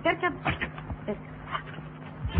هتركب اركب اركب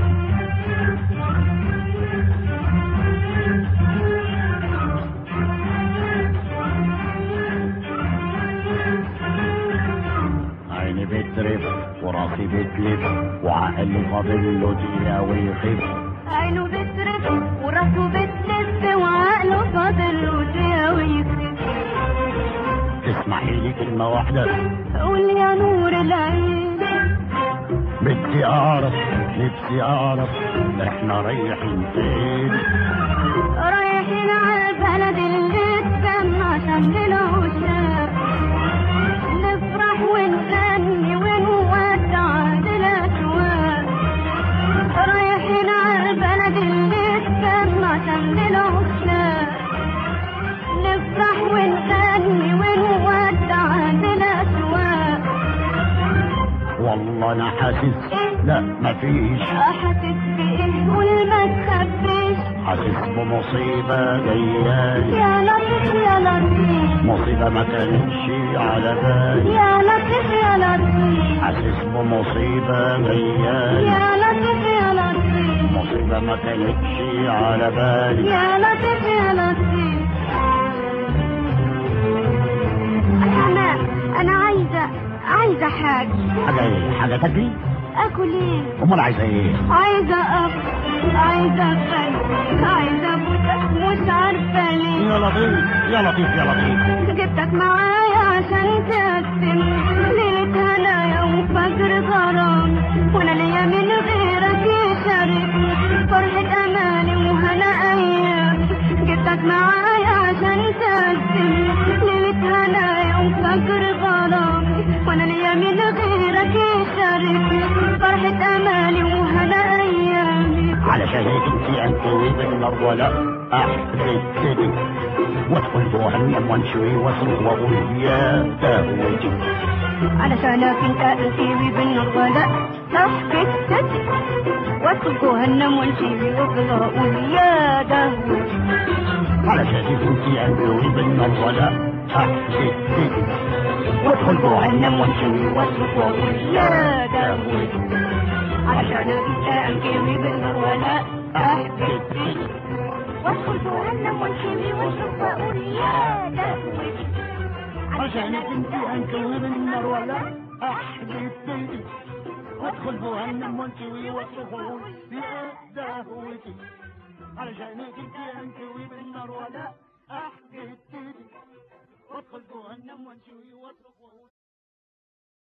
عيني بترف وراسي بتلف وعقلي فاضل له دقيقة ويخف عينه بترف وراسه بتلف وعقله فاضل له دقيقة ويكتب تسمحي لي كلمة واحدة قول يا نور العين بدي اعرف نفسي اعرف احنا رايحين فين رايحين على البلد اللي تسمى عشان العشاق نفرح ونغني ونودع الأشواق رايحين على البلد اللي تسمى عشان العشاق نفرح ونغني ونودع الأشواق والله انا حاسس لا مفيش حاسس بإيه قول ما تخبيش حاسس بمصيبة جاية يا لطيف يا لطيف مصيبة ما كانتش على بالي يا لطيف يا لطيف حاسس بمصيبة جاية يا لطيف يا لطيف مصيبة ما كانتش على بالي يا لطيف يا لطيف انا انا عايزه عايزه حاجه حاجة ايه حاجة تاكلي اكل ايه امال عايزة ايه عايزه افطر عايزه افطر عايزه ابوسك مش عارفه ليه يا لطيف يا لطيف يا لطيف جبتك معايا عشان تقسم ليلة هنايا وفجر غرام وانا ليا من غيرك يشاركني فرحة امالي وهنا ايام جبتك معايا عشان تقسم ليلة هنايا وفجر غرام وانا ليا من غيرك يشاركني فرحة امالي وهنا ايامي علشان هيك انت انتوي بالنار ولا احرقتني وادخل جهنم وانشوي واصرخ واقول يا دهوتي علشانك انت انتيبي بالنار ولا تحكي السد وادخل جهنم وانتيبي وافضل اقول يا دهوتي علشان هيك انت انتوي بالنار ولا احرقتني وادخل جهنم وانشوي واصرخ واقول يا دهوتي علشانك انت انتيبي بالنار ولا تحكي السد وادخل جهنم وانتيبي واشرب واقول يا دهوتي عشانك انت انتوي بالنار ولا احرقتني وادخل جهنم وانشوي واصرخ واقول يا دهوتي علشانك انت انتوي بالنار ولا احرقتني وادخل جهنم وانشوي واصرخ واقول